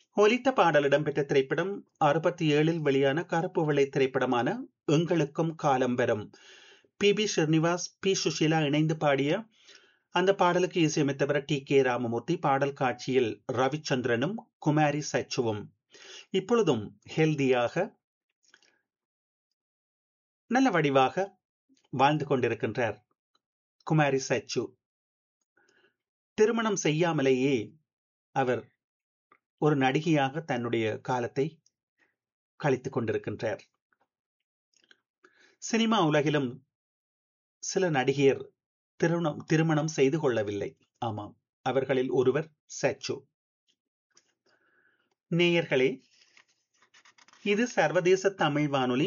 ஒலித்த பாடல் இடம்பெற்ற திரைப்படம் அறுபத்தி ஏழில் வெளியான கருப்பு வெள்ளை திரைப்படமான எங்களுக்கும் காலம் வரும் P B Srinivas P Susheela இணைந்து பாடிய அந்த பாடலுக்கு இசையமைத்தவர் டி கே ராமமூர்த்தி பாடல் காட்சியில் ரவிச்சந்திரனும் குமாரி சச்சுவும் இப்பொழுதும் ஹெல்தியாக நல்ல வடிவாக வாழ்ந்து கொண்டிருக்கின்றார் குமாரி சச்சு திருமணம் செய்யாமலேயே அவர் ஒரு நடிகையாக தன்னுடைய காலத்தை கழித்துக் கொண்டிருக்கின்றார் சினிமா உலகிலும் சில நடிகையர் திருமணம் திருமணம் செய்து கொள்ளவில்லை ஆமாம் அவர்களில் ஒருவர் சச்சு நேயர்களே இது சர்வதேச தமிழ் வானொலி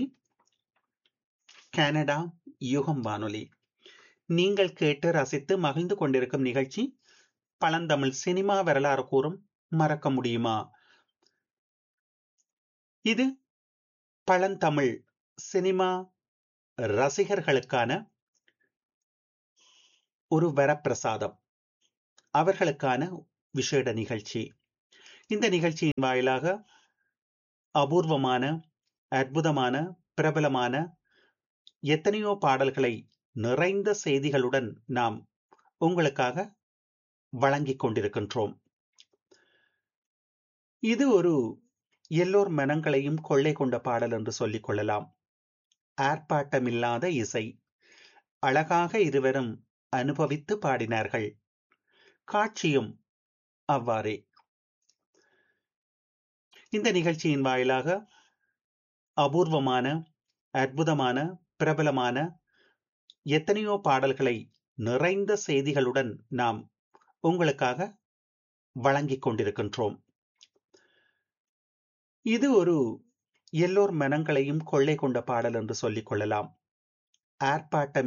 கனடா யுகம் வானொலி நீங்கள் கேட்டு ரசித்து மகிழ்ந்து கொண்டிருக்கும் நிகழ்ச்சி பழந்தமிழ் சினிமா வரலாறு கூறும் மறக்க முடியுமா இது பழந்தமிழ் சினிமா ரசிகர்களுக்கான ஒரு வரப்பிரசாதம் அவர்களுக்கான விசேட நிகழ்ச்சி இந்த நிகழ்ச்சியின் வாயிலாக அபூர்வமான அற்புதமான பிரபலமான எத்தனையோ பாடல்களை நிறைந்த செய்திகளுடன் நாம் உங்களுக்காக வழங்கிக் கொண்டிருக்கின்றோம் இது ஒரு எல்லோர் மனங்களையும் கொள்ளை கொண்ட பாடல் என்று சொல்லிக் கொள்ளலாம் ஆர்ப்பாட்டமில்லாத இசை அழகாக இருவரும் அனுபவித்து பாடினார்கள் காட்சியும் அவ்வாறே இந்த நிகழ்ச்சியின் வாயிலாக அபூர்வமான அற்புதமான பிரபலமான எத்தனையோ பாடல்களை நிறைந்த செய்திகளுடன் நாம் உங்களுக்காக வழங்கிக் கொண்டிருக்கின்றோம் இது ஒரு எல்லோர் மனங்களையும் கொள்ளை கொண்ட பாடல் என்று சொல்லிக் கொள்ளலாம் ஆர்ப்பாட்டம்